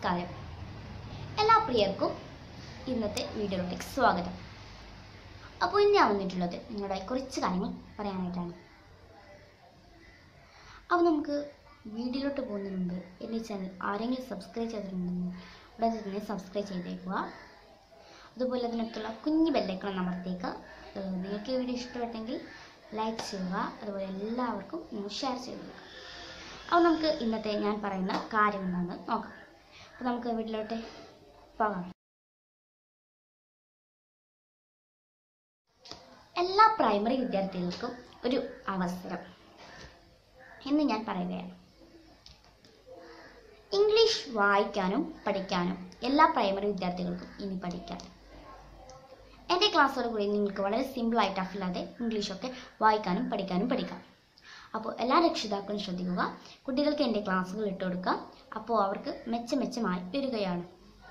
നമസ്കാരം എല്ലാ പ്രിയർക്കും ഇന്നത്തെ വീഡിയോയിലേക്ക് സ്വാഗതം അപ്പോൾ ഇന്ന് ഞാൻ വന്നിട്ടുള്ളത് നിങ്ങളുടെ കുറച്ച് കാര്യങ്ങൾ പറയാനായിട്ടാണ് അപ്പോൾ നമുക്ക് വീഡിയോയിലോട്ട് പോകുന്നതിന് മുമ്പ് എൻ്റെ ചാനൽ ആരെങ്കിലും സബ്സ്ക്രൈബ് ചെയ്തിട്ടുണ്ടെങ്കിൽ ഉടനെ തന്നെ സബ്സ്ക്രൈബ് ചെയ്തേക്കുക അതുപോലെ അതിനകത്തുള്ള കുഞ്ഞു ബെല്ലൈക്കണം അമർത്തേക്ക് ഏഹ് നിങ്ങൾക്ക് ഈ വീഡിയോ ഇഷ്ടപ്പെട്ടെങ്കിൽ ലൈക്ക് ചെയ്യുക അതുപോലെ എല്ലാവർക്കും നിങ്ങൾ ഷെയർ ചെയ്ത് കൊടുക്കുക അപ്പോൾ നമുക്ക് ഇന്നത്തെ ഞാൻ പറയുന്ന കാര്യം എന്താണെന്ന് നോക്കാം അപ്പോൾ നമുക്ക് വീട്ടിലോട്ട് പോകാം എല്ലാ പ്രൈമറി വിദ്യാർത്ഥികൾക്കും ഒരു അവസരം എന്ന് ഞാൻ പറയുകയാണ് ഇംഗ്ലീഷ് വായിക്കാനും പഠിക്കാനും എല്ലാ പ്രൈമറി വിദ്യാർത്ഥികൾക്കും ഇനി പഠിക്കാം എൻ്റെ ക്ലാസ്സോട് കൂടി നിങ്ങൾക്ക് വളരെ സിമ്പിളായിട്ട് ടഫില്ലാതെ ഇംഗ്ലീഷൊക്കെ വായിക്കാനും പഠിക്കാനും പഠിക്കാം അപ്പോൾ എല്ലാ രക്ഷിതാക്കളും ശ്രദ്ധിക്കുക കുട്ടികൾക്ക് എൻ്റെ ക്ലാസ്സുകൾ ഇട്ട് കൊടുക്കുക അപ്പോൾ അവർക്ക് മെച്ച മെച്ചമായി വരികയാണ്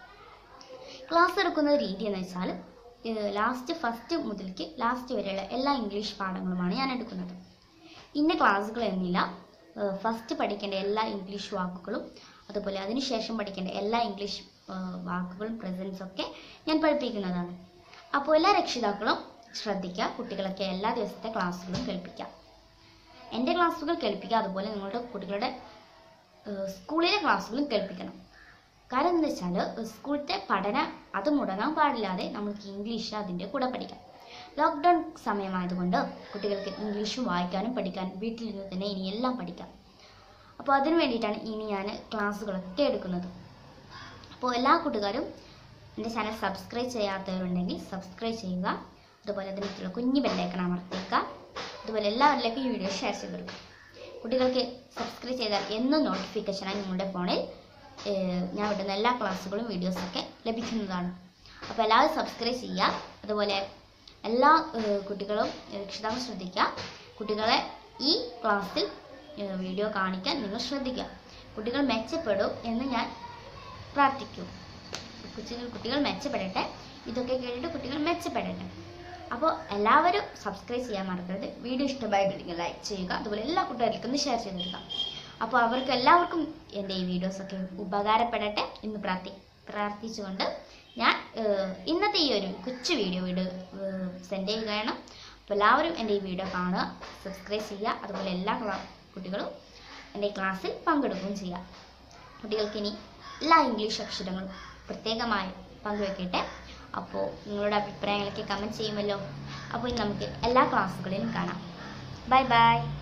ക്ലാസ് എടുക്കുന്ന രീതി എന്ന് വെച്ചാൽ ലാസ്റ്റ് ഫസ്റ്റ് മുതൽക്ക് ലാസ്റ്റ് വരെയുള്ള എല്ലാ ഇംഗ്ലീഷ് പാഠങ്ങളുമാണ് ഞാൻ എടുക്കുന്നത് ഇന്ന ക്ലാസ്സുകൾ എന്നില്ല ഫസ്റ്റ് പഠിക്കേണ്ട എല്ലാ ഇംഗ്ലീഷ് വാക്കുകളും അതുപോലെ അതിനുശേഷം പഠിക്കേണ്ട എല്ലാ ഇംഗ്ലീഷ് ഏഹ്, വാക്കുകളും പ്രസൻസും ഒക്കെ ഞാൻ പഠിപ്പിക്കുന്നതാണ് അപ്പോൾ എല്ലാ രക്ഷിതാക്കളും ശ്രദ്ധിക്കുക കുട്ടികളൊക്കെ എല്ലാ ദിവസത്തെ ക്ലാസ്സുകളും കേൾപ്പിക്കാം എൻ്റെ ക്ലാസ്സുകൾ കേൾപ്പിക്കുക അതുപോലെ നിങ്ങളുടെ കുട്ടികളുടെ ഏഹ്, സ്കൂളിലെ ക്ലാസ്സുകളും കേൾപ്പിക്കണം കാരണം എന്താ വെച്ചാൽ സ്കൂളത്തെ പഠനം അത് മുടങ്ങാൻ പാടില്ലാതെ നമുക്ക് ഇംഗ്ലീഷ് അതിൻ്റെ കൂടെ പഠിക്കാം ലോക്ക്ഡൗൺ സമയമായതുകൊണ്ട് കുട്ടികൾക്ക് ഇംഗ്ലീഷ് വായിക്കാനും പഠിക്കാനും വീട്ടിലിരുന്ന് തന്നെ ഇനി എല്ലാം പഠിക്കാം അപ്പോൾ അതിനു വേണ്ടിയിട്ടാണ് ഇനി ഞാൻ ക്ലാസ്സുകളൊക്കെ എടുക്കുന്നത് അപ്പോൾ എല്ലാ കൂട്ടുകാരും എൻ്റെ ചാനൽ സബ്സ്ക്രൈബ് ചെയ്യാത്തവരുണ്ടെങ്കിൽ സബ്സ്ക്രൈബ് ചെയ്യുക അതുപോലെ അതിനകത്തുള്ള കുഞ്ഞു ബെല്ലൈക്കൺ അമർത്തേക്കുക അതുപോലെ എല്ലാവരിലേക്കും ഈ വീഡിയോ ഷെയർ ചെയ്ത് കൊടുക്കുക കുട്ടികൾക്ക് സബ്സ്ക്രൈബ് ചെയ്താൽ എന്നും നോട്ടിഫിക്കേഷനായി നിങ്ങളുടെ ഫോണിൽ ഏഹ്, ഞാൻ വിടുന്ന എല്ലാ ക്ലാസ്സുകളും വീഡിയോസൊക്കെ ലഭിക്കുന്നതാണ് അപ്പോൾ എല്ലാവരും സബ്സ്ക്രൈബ് ചെയ്യുക അതുപോലെ എല്ലാ ഏഹ്, കുട്ടികളും രക്ഷിതാക്കളും ശ്രദ്ധിക്കുക കുട്ടികളെ ഈ ക്ലാസ്സിൽ ഏഹ്, വീഡിയോ കാണിക്കാൻ നിങ്ങൾ ശ്രദ്ധിക്കുക കുട്ടികൾ മെച്ചപ്പെടും എന്ന് ഞാൻ പ്രാർത്ഥിക്കും കുട്ടികൾ കുട്ടികൾ മെച്ചപ്പെടട്ടെ ഇതൊക്കെ കേട്ടിട്ട് കുട്ടികൾ മെച്ചപ്പെടട്ടെ അപ്പോൾ എല്ലാവരും സബ്സ്ക്രൈബ് ചെയ്യാൻ മറക്കരുത് വീഡിയോ ഇഷ്ടമായിട്ടുണ്ടെങ്കിൽ ലൈക്ക് ചെയ്യുക അതുപോലെ എല്ലാ കൂട്ടുകാർക്കും ഒന്ന് ഷെയർ ചെയ്ത് കൊടുക്കുക അപ്പോൾ അവർക്ക് എല്ലാവർക്കും എൻ്റെ ഈ വീഡിയോസൊക്കെ ഉപകാരപ്പെടട്ടെ എന്ന് പ്രാർത്ഥി പ്രാർത്ഥിച്ചുകൊണ്ട് ഞാൻ ഏഹ്, ഇന്നത്തെ ഈ ഒരു കൊച്ചു വീഡിയോ വീഡിയോ സെൻഡ് ചെയ്യുകയാണ് അപ്പോൾ എല്ലാവരും എൻ്റെ ഈ വീഡിയോ കാണുക സബ്സ്ക്രൈബ് ചെയ്യുക അതുപോലെ എല്ലാ ക്ലാ- കുട്ടികളും എൻ്റെ ഈ ക്ലാസ്സിൽ പങ്കെടുക്കുകയും ചെയ്യുക കുട്ടികൾക്ക് ഇനി എല്ലാ ഇംഗ്ലീഷ് അക്ഷരങ്ങളും പ്രത്യേകമായി പങ്കുവെക്കട്ടെ അപ്പോൾ നിങ്ങളുടെ അഭിപ്രായങ്ങളൊക്കെ കമൻറ്റ് ചെയ്യുമല്ലോ അപ്പോൾ ഇനി നമുക്ക് എല്ലാ ക്ലാസ്സുകളിലും കാണാം ബൈ ബൈ